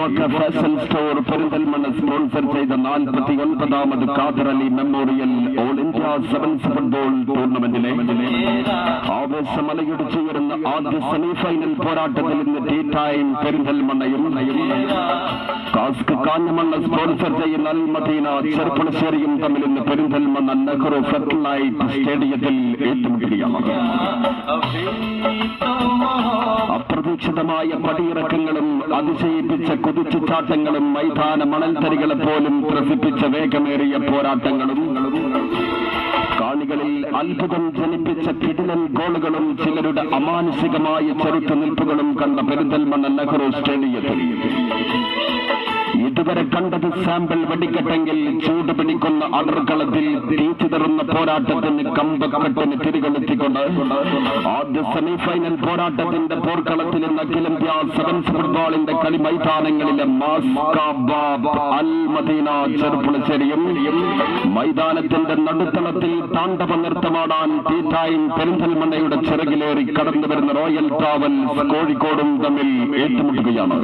fashion store Perinthalmanna sponsor ചെയ്ത നാൽപ്പത്തി ഒൻപതാമത് Khader Ali memorial all India sevens football ടൂർണമെന്റിലെ ആവേശമലയിടിച്ചു വരുന്ന ആദ്യ സെമിഫൈനൽ പോരാട്ടത്തിൽ ഇന്ന് ടീ ടൈം പെരിന്തൽമണ്ണയും കാസ്ക് കാഞ്ഞമണ്ണ സ്പോൺസർ ചെയ്യുന്ന അൽ മദീന ചെറുപ്പുളശ്ശേരിയും തമ്മിൽ ഇന്ന് പെരിന്തൽമണ്ണ നെഹ്റു ഫെർട്ടിലൈറ്റ് സ്റ്റേഡിയത്തിൽ ഏറ്റുമുട്ടുകയാണ് അപ്രതീക്ഷിതമായ പടിയിറക്കങ്ങളും അതിശയിപ്പിച്ച കുതിച്ചുചാട്ടങ്ങളും മൈതാന മണൽത്തരികളെ പോലും ത്രസിപ്പിച്ച വേഗമേറിയ പോരാട്ടങ്ങളും കാണികളിൽ അത്ഭുതം ജനിപ്പിച്ച കിടിലൻ ഗോളുകളും ചിലരുടെ അമാനുഷികമായ ചെറുത്തുനിൽപ്പുകളും കണ്ട പെരിന്തൽമണ്ണ നെഹ്റു സ്റ്റേഡിയത്തിൽ ഇതുവരെ കണ്ടത് സാമ്പിൾ വെടിക്കെട്ടെങ്കിൽ ചൂട് പിടിക്കുന്ന അടർക്കളത്തിൽ തീച്ചിതറുന്ന പോരാട്ടത്തിന് കമ്പക്കെട്ടിന് തിരികൊളുത്തിക്കൊണ്ട് ആദ്യ സെമിഫൈനൽ പോരാട്ടത്തിന്റെ പോർക്കളത്തിൽ ഇന്ന് അഖിലേന്ത്യാ സെവൻസ് ഫുട്ബോളിന്റെ കളി മൈതാനങ്ങളിലെ മാസ്കാബാബ് അൽ മദീന ചെറുപ്പുളശ്ശേരിയും മൈതാനത്തിന്റെ നടുത്തളത്തിൽ താണ്ഡവ നൃത്തമാടാൻ തീറ്റായും പെരിന്തൽമണ്ണയുടെ ചിറകിലേറി കടന്നു വരുന്ന റോയൽ ട്രാവൽസ് കോഴിക്കോടും തമ്മിൽ ഏറ്റുമുട്ടുകയാണ്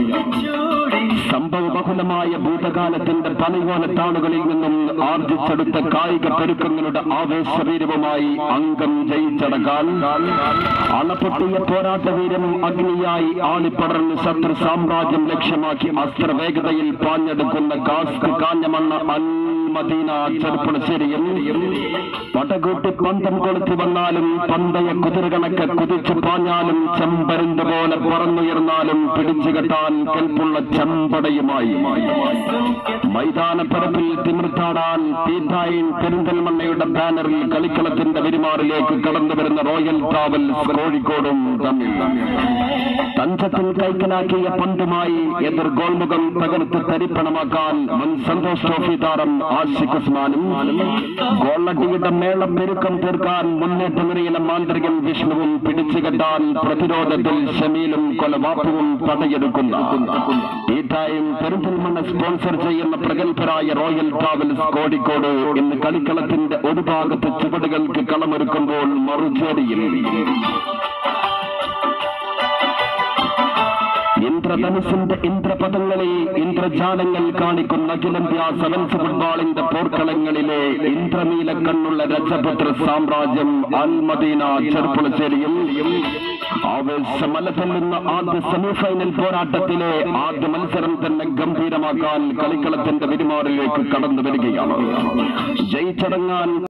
സംഭവബഹുലമായ ഭൂതകാലത്തിന്റെ പണികോലത്താളുകളിൽ നിന്നും ആർജിച്ചെടുത്ത കായിക പെരുക്കങ്ങളുടെ ആവേശവീരവുമായി അംഗം ജയിച്ചടക്കാൻ അണപ്പൊട്ടിയ പോരാട്ടവീരം അഗ്നിയായി ആളിപ്പടർന്ന് ശത്രു സാമ്രാജ്യം ലക്ഷ്യമാക്കി അസ്ത്രവേഗതയിൽ പാഞ്ഞെടുക്കുന്ന കാസ്ക് കാഞ്ഞമണ്ണ അൻ മദീന ചെറുപ്പുളശ്ശേരിയും പടകൂട്ടി പന്തം കൊളുത്തി വന്നാലും പന്തയ കുതിരകണക്ക് കുതിച്ചു പാഞ്ഞാലും ചെമ്പരുന്ത് പോലെ പറന്നുയർന്നാലും പിടിച്ചു കെട്ടാൻ കെൽപ്പുള്ള ചെമ്പടയുമായി മൈതാനപ്പരപ്പിൽ തിമിർത്താടാൻ തീറ്റായിൻ പെരിന്തൽമണ്ണയുടെ ബാനറിൽ കളിക്കളത്തിന്റെ പെരുമാറിലേക്ക് കടന്നു വരുന്ന റോയൽ ട്രാവൽസ് കോഴിക്കോടും തമ്മിൽ തഞ്ചത്തിൽ കൈക്കലാക്കിയ പന്തുമായി എതിർ ഗോൾമുഖം തകർത്ത് തരിപ്പണമാക്കാൻ മുൻ സന്തോഷ് ട്രോഫി താരം ആഷിഖ് ഉസ്മാനും ഗോളടിയുടെ മേളം പെരുക്കം തീർക്കാൻ മുന്നേറ്റ നിരയിലെ മാന്ത്രികൻ വിഷ്ണുവും പിടിച്ചുകെട്ടാൻ പ്രതിരോധത്തിൽ ഷമീലും കൊലവാപ്പുവും പടയെടുക്കുന്ന ഈ ടൈം പെരിന്തൽമണ്ണ സ്പോൺസർ ചെയ്യുന്ന പ്രഗത്ഭരായ റോയൽ ട്രാവൽസ് കോഴിക്കോട് ഇന്ന് കളിക്കളത്തിന്റെ ഒരു ഭാഗത്ത് ചുവടുകൾക്ക് കളമൊരുക്കുമ്പോൾ മറുചേരിയിൽ ഇന്ദ്രധനുസിന്റെ ഇന്ദ്രപദങ്ങളിൽ ഇന്ദ്രജാലങ്ങൾ കാണിക്കുന്ന അഖിലേന്ത്യാ സെവൻസ് ഫുട്ബോളിന്റെ പോർക്കളങ്ങളിലെ ഇന്ദ്രനീല കണ്ണുള്ള രജപുത്ര സാമ്രാജ്യം അൽമദീന ചെറുപ്പുളശ്ശേരിയും ആവേശമല തല്ലുന്ന ആദ്യ സെമിഫൈനൽ പോരാട്ടത്തിലെ ആദ്യ മത്സരം തന്നെ ഗംഭീരമാക്കാൻ കളിക്കളത്തിന്റെ പെരുമാറിലേക്ക് കടന്നു വരികയാണ് ജയിച്ചടങ്ങാൻ